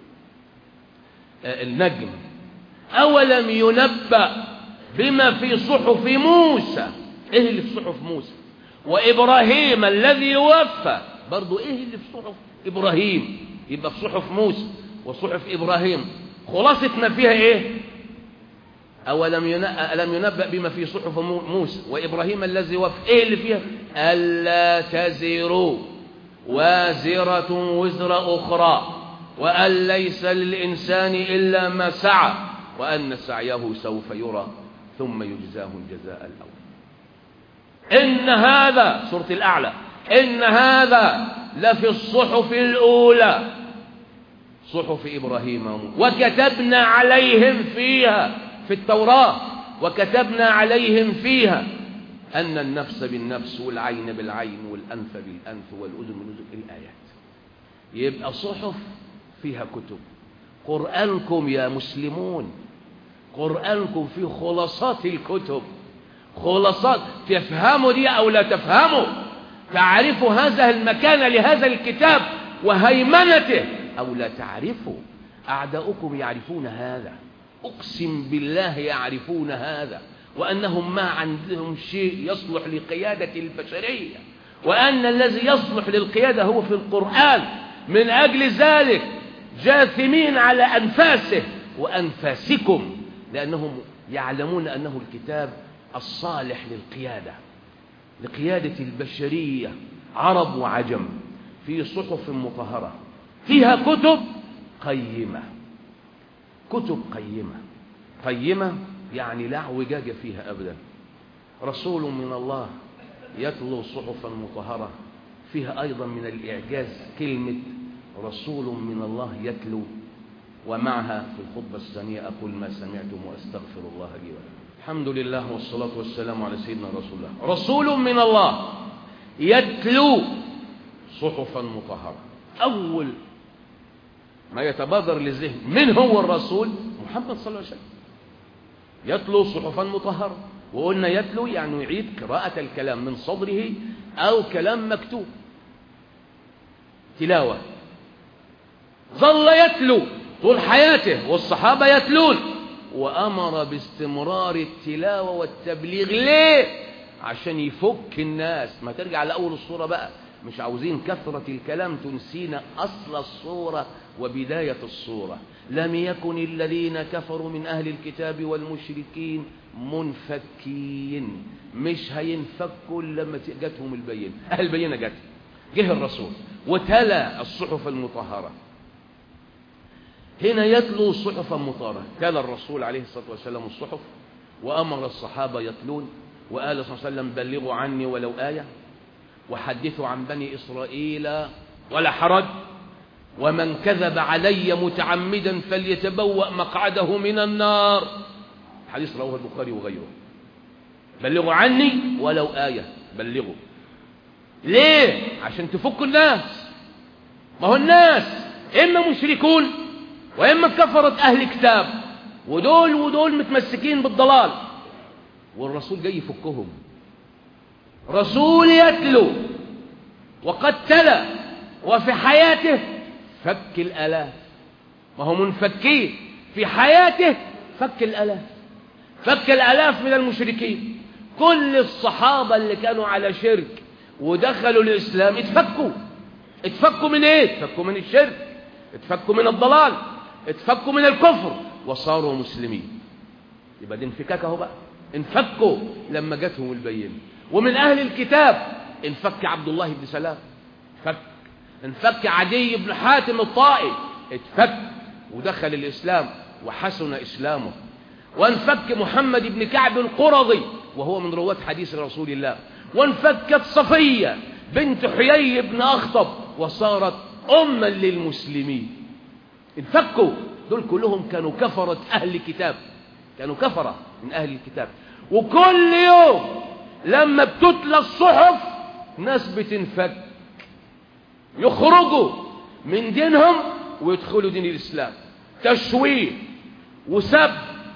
النجم أولم ينبأ بما في صحف موسى إيه اللي في صحف موسى وإبراهيم الذي وفى برضو إيه اللي في صحف إبراهيم يبقى في صحف موسى وصحف إبراهيم خلاصة ما فيها إيه أولم ألم ينبأ بما في صحف موسى وإبراهيم الذي وفى إيه اللي فيها ألا تزروا وازرة وزر أخرى وأن ليس للإنسان إلا ما سعى وأن سعيه سوف يرى ثم يجزاه الجزاء الأول إن هذا سورة الأعلى إن هذا لفي الصحف الأولى صحف إبراهيم وكتبنا عليهم فيها في التوراة وكتبنا عليهم فيها أن النفس بالنفس والعين بالعين والأنف بالأنف والأذن بالأذن الآيات يبقى صحف فيها كتب قرآنكم يا مسلمون قرآنكم فيه خلاصات الكتب خلاصات تفهموا دي أو لا تفهموا تعرفوا هذا المكان لهذا الكتاب وهيمنته أو لا تعرفوا أعداؤكم يعرفون هذا أقسم بالله يعرفون هذا وأنهم ما عندهم شيء يصلح لقيادة البشرية وأن الذي يصلح للقيادة هو في القرآن من أجل ذلك جاثمين على أنفاسه وأنفاسكم لأنهم يعلمون أنه الكتاب الصالح للقيادة لقيادة البشرية عرب وعجم في صحف مطهرة فيها كتب قيمة كتب قيمة قيمة يعني لا اعوجاج فيها أبدا رسول من الله يتلو صحفا مطهرة فيها أيضا من الإعجاز كلمة رسول من الله يتلو ومعها في الخطبة الثانية أقول ما سمعتم وأستغفر الله لي ولكم الحمد لله والصلاة والسلام على سيدنا رسول الله رسول من الله يتلو صحفا مطهرة أول ما يتبادر للذهن من هو الرسول محمد صلى الله عليه وسلم يتلو صحفا مطهرة وقلنا يتلو يعني يعيد قراءة الكلام من صدره أو كلام مكتوب تلاوة ظل يتلو طول حياته والصحابة يتلون وأمر باستمرار التلاوة والتبليغ ليه عشان يفك الناس ما ترجع لأول الصورة بقى مش عاوزين كثرة الكلام تنسينا أصل الصورة وبداية الصورة لم يكن الذين كفروا من أهل الكتاب والمشركين منفكين مش هينفكوا لما جاتهم البينة أهل البينة جات جه الرسول وتلا الصحف المطهرة هنا يتلو صحفا مطهرة تلا الرسول عليه الصلاة والسلام الصحف وأمر الصحابة يتلون وقال صلى الله عليه وسلم بلغوا عني ولو آية وحدثوا عن بني إسرائيل ولا حرج ومن كذب علي متعمدا فليتبوأ مقعده من النار حديث رواه البخاري وغيره بلغوا عني ولو آية بلغوا ليه عشان تفكوا الناس ما هو الناس إما مشركون وإما كفرت أهل كتاب ودول ودول متمسكين بالضلال والرسول جاي يفكهم رسول يتلو وقد تلا وفي حياته فك الآلاف ما هو منفكين في حياته فك الآلاف فك الآلاف من المشركين كل الصحابة اللي كانوا على شرك ودخلوا الإسلام اتفكوا اتفكوا من ايه اتفكوا من الشرك اتفكوا من الضلال اتفكوا من الكفر وصاروا مسلمين يبقى دي انفكاك اهو بقى انفكوا لما جاتهم البينه ومن اهل الكتاب انفك عبد الله بن سلام فك انفك عدي بن حاتم الطائي اتفك ودخل الاسلام وحسن اسلامه وانفك محمد بن كعب القرظي وهو من رواة حديث رسول الله وانفكت صفية بنت حيي بن أخطب وصارت أما للمسلمين انفكوا دول كلهم كانوا كفرة أهل الكتاب كانوا كفرة من أهل الكتاب وكل يوم لما بتتلى الصحف ناس بتنفك يخرجوا من دينهم ويدخلوا دين الإسلام تشويه وسب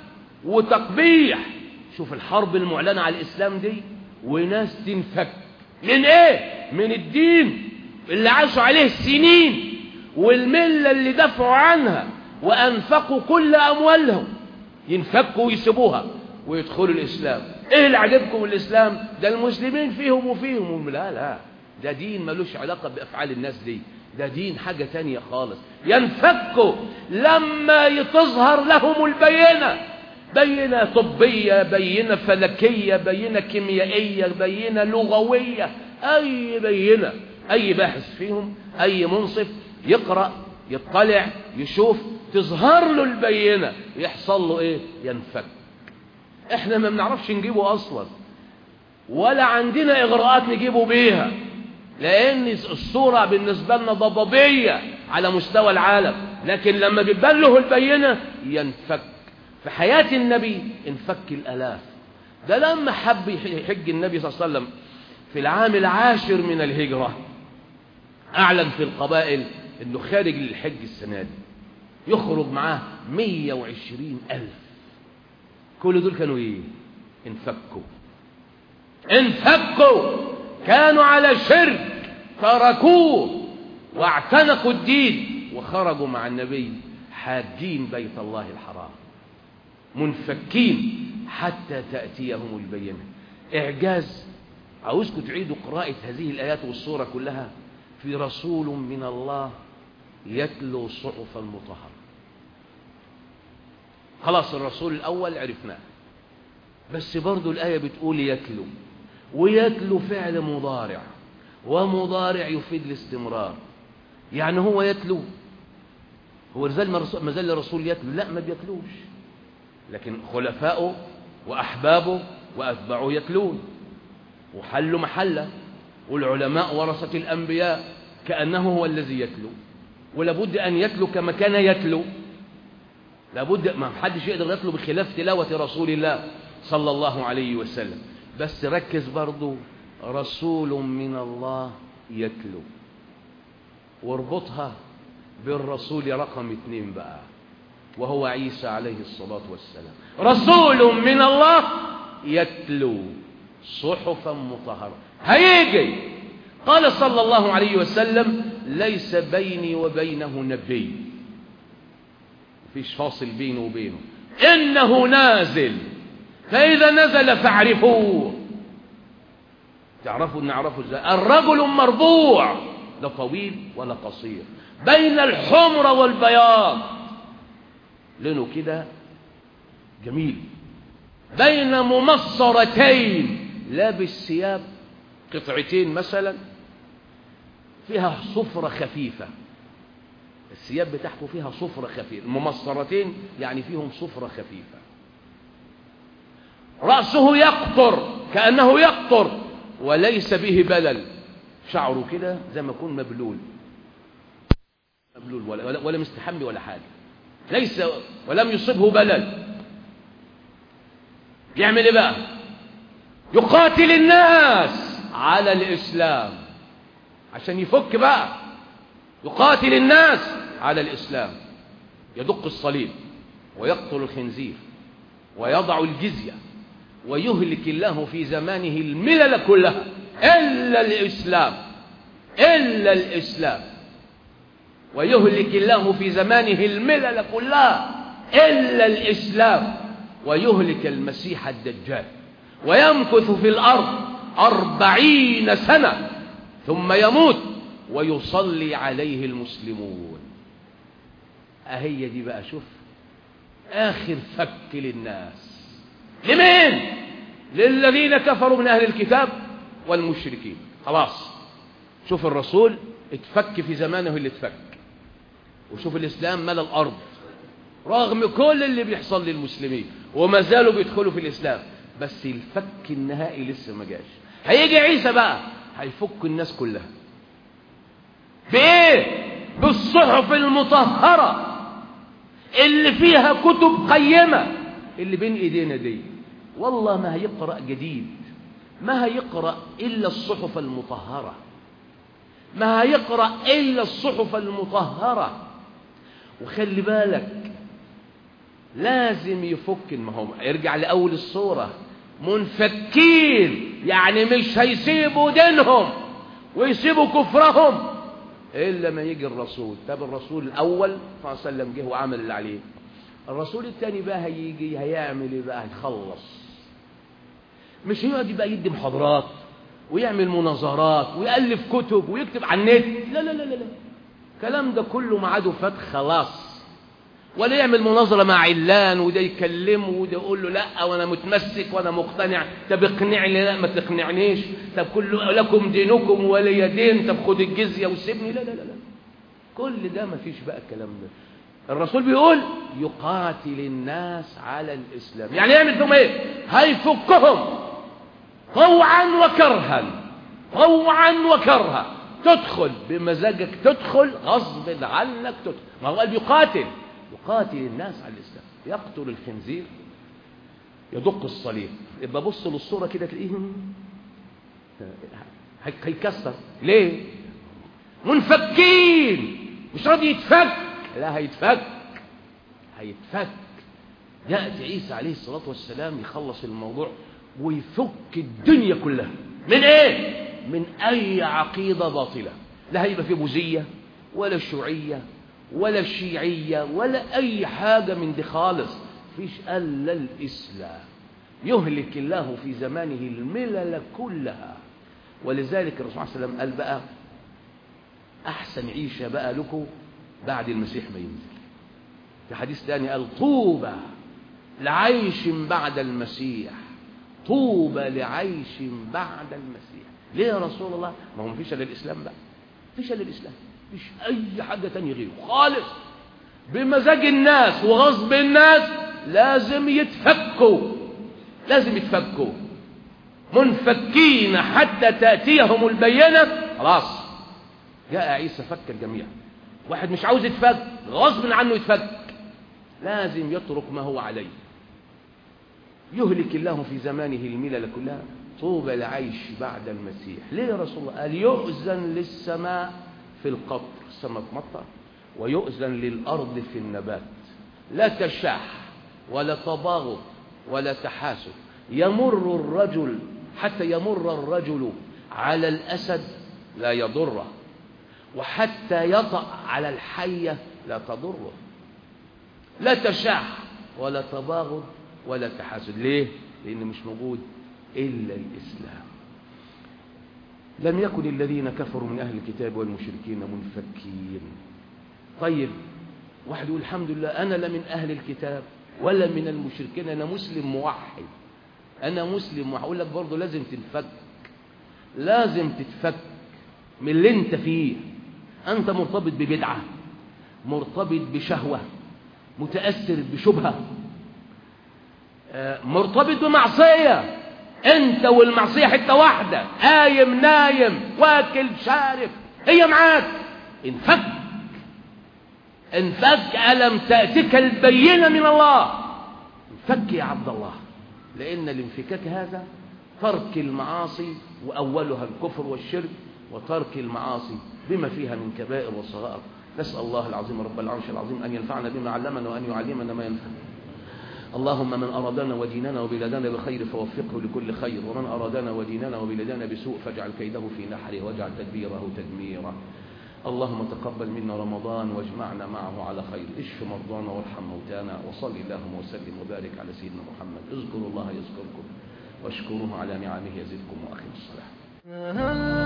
وتقبيح شوف الحرب المعلنة على الإسلام دي وناس تنفك من ايه من الدين اللي عاشوا عليه سنين والملة اللي دفعوا عنها وأنفقوا كل أموالهم ينفكوا ويسيبوها ويدخلوا الإسلام إيه اللي عجبكم الإسلام ده المسلمين فيهم وفيهم لا لا ده دين ملوش علاقة بأفعال الناس دي ده دين حاجة تانية خالص ينفكوا لما تظهر لهم البينة بينة طبية بينة فلكية بينة كيميائية بينة لغوية أي بينة أي باحث فيهم أي منصف يقرأ يطلع يشوف تظهر له البينة يحصل له ايه ينفك احنا ما بنعرفش نجيبه اصلا ولا عندنا اغراءات نجيبه بيها لان الصورة بالنسبة لنا ضبابية على مستوى العالم لكن لما بيبان له البينة ينفك في حياة النبي انفك الالاف ده لما حب يحج النبي صلى الله عليه وسلم في العام العاشر من الهجرة اعلن في القبائل انه خارج للحج السنة دي يخرج معاه 120 ألف كل دول كانوا ايه انفكوا انفكوا كانوا على شرك تركوه واعتنقوا الدين وخرجوا مع النبي حاجين بيت الله الحرام منفكين حتى تأتيهم البينة إعجاز عاوزكم تعيدوا قراءة هذه الآيات والصورة كلها في رسول من الله يتلو صحفا مطهرة خلاص الرسول الأول عرفناه بس برضو الآية بتقول يتلو ويتلو فعل مضارع ومضارع يفيد الاستمرار يعني هو يتلو هو رزال ما زال الرسول يتلو لا ما بيتلوش لكن خلفائه وأحبابه وأتباعه يتلون وحلوا محله والعلماء ورثة الأنبياء كأنه هو الذي يتلو ولابد أن يتلو كما كان يتلو لابد ما حدش يقدر يتلو بخلاف تلاوة رسول الله صلى الله عليه وسلم بس ركز برضو رسول من الله يتلو واربطها بالرسول رقم اتنين بقى وهو عيسى عليه الصلاة والسلام رسول من الله يتلو صحفا مطهرة هيجي قال صلى الله عليه وسلم ليس بيني وبينه نبي فيش فاصل بينه وبينه إنه نازل فإذا نزل فاعرفوه تعرفوا نعرفه ازاي الرجل مربوع لا طويل ولا قصير بين الحمر والبياض لونه كده جميل بين ممصرتين لابس ثياب قطعتين مثلا فيها صفرة خفيفة الثياب بتاعته فيها صفرة خفيفة الممصرتين يعني فيهم صفرة خفيفة رأسه يقطر كأنه يقطر وليس به بلل شعره كده زي ما يكون مبلول مبلول ولا, ولا, ولا مستحمي ولا حاجة ليس ولم يصبه بلل يعمل ايه بقى يقاتل الناس على الإسلام عشان يفك بقى يقاتل الناس على الإسلام يدق الصليب ويقتل الخنزير ويضع الجزية ويهلك الله في زمانه الملل كلها إلا الإسلام إلا الإسلام ويهلك الله في زمانه الملل كلها إلا الإسلام ويهلك المسيح الدجال ويمكث في الأرض أربعين سنة ثم يموت ويصلي عليه المسلمون أهي دي بقى شوف آخر فك للناس لمين للذين كفروا من أهل الكتاب والمشركين خلاص شوف الرسول اتفك في زمانه اللي اتفك وشوف الإسلام ملا الأرض رغم كل اللي بيحصل للمسلمين وما زالوا بيدخلوا في الإسلام بس الفك النهائي لسه ما جاش هيجي عيسى بقى هيفك الناس كلها بإيه بالصحف المطهرة اللي فيها كتب قيمة اللي بين ايدينا دي والله ما هيقرأ جديد ما هيقرأ إلا الصحف المطهرة ما هيقرأ إلا الصحف المطهرة وخلي بالك لازم يفك ما هو يرجع لأول الصورة منفكين يعني مش هيسيبوا دينهم ويسيبوا كفرهم إلا ما يجي الرسول طب الرسول الأول صلى الله عليه وسلم جه وعمل اللي عليه الرسول الثاني بقى هيجي هيعمل ايه بقى هيخلص مش هيقعد يبقى يدي محاضرات ويعمل مناظرات ويألف كتب ويكتب على النت لا لا لا لا لا الكلام ده كله معاده فات خلاص ولا يعمل مناظرة مع علان وده يكلمه وده يقول له لا وانا متمسك وانا مقتنع طب اقنعني لا ما تقنعنيش طب كل لكم دينكم ولي دين طب خد الجزية وسيبني لا لا لا لا كل ده ما فيش بقى الكلام ده الرسول بيقول يقاتل الناس على الإسلام يعني يعمل فيهم ايه هيفكهم طوعا وكرها طوعا وكرها تدخل بمزاجك تدخل غصب عنك تدخل ما هو قال يقاتل يقاتل الناس على الإسلام يقتل الخنزير يدق الصليب يبقى بص للصورة كده تلاقيه هيكسر ليه منفكين مش راضي يتفك لا هيتفك هيتفك يأتي عيسى عليه الصلاة والسلام يخلص الموضوع ويفك الدنيا كلها من ايه من اي عقيدة باطلة لا هيبقى في بوذية ولا شيوعية ولا شيعية ولا اي حاجة من دي خالص فيش الا الاسلام يهلك الله في زمانه الملل كلها ولذلك الرسول صلى الله عليه وسلم قال بقى احسن عيشة بقى لكم بعد المسيح ما ينزل في حديث ثاني قال طوبى لعيش بعد المسيح طوبى لعيش بعد المسيح ليه يا رسول الله ما هو مفيش الا الاسلام بقى مفيش الا الاسلام مفيش اي حاجه تانية غيره خالص بمزاج الناس وغصب الناس لازم يتفكوا لازم يتفكوا منفكين حتى تأتيهم البينة خلاص جاء عيسى فك الجميع واحد مش عاوز يتفك غصب عنه يتفك لازم يترك ما هو عليه يهلك الله في زمانه الملل كلها طوبى العيش بعد المسيح ليه يا رسول الله قال يؤذن للسماء في القطر السماء تمطر ويؤذن للأرض في النبات لا تشاح ولا تباغض ولا تحاسد يمر الرجل حتى يمر الرجل على الأسد لا يضره وحتى يطأ على الحية لا تضره لا تشاح ولا تباغض ولا تحاسد ليه؟ لأن مش موجود إلا الإسلام لم يكن الذين كفروا من أهل الكتاب والمشركين منفكين طيب واحد يقول الحمد لله أنا لا من أهل الكتاب ولا من المشركين أنا مسلم موحد أنا مسلم وهقول لك برضه لازم تنفك لازم تتفك من اللي انت فيه أنت مرتبط ببدعة مرتبط بشهوة متأثر بشبهة مرتبط بمعصية انت والمعصية حتة واحدة قايم نايم واكل شارب هي معاك انفك انفك ألم تأتك البينة من الله انفك يا عبد الله لأن الانفكاك هذا ترك المعاصي وأولها الكفر والشرك وترك المعاصي بما فيها من كبائر وصغائر نسأل الله العظيم رب العرش العظيم أن ينفعنا بما علمنا وأن يعلمنا ما ينفعنا اللهم من أرادنا وديننا وبلادنا بخير فوفقه لكل خير ومن أرادنا وديننا وبلادنا بسوء فاجعل كيده في نحره واجعل تدبيره تدميرا اللهم تقبل منا رمضان واجمعنا معه على خير اشف مرضانا وارحم موتانا وصل اللهم وسلم وبارك على سيدنا محمد اذكروا الله يذكركم واشكروه على نعمه يزدكم واخر الصلاة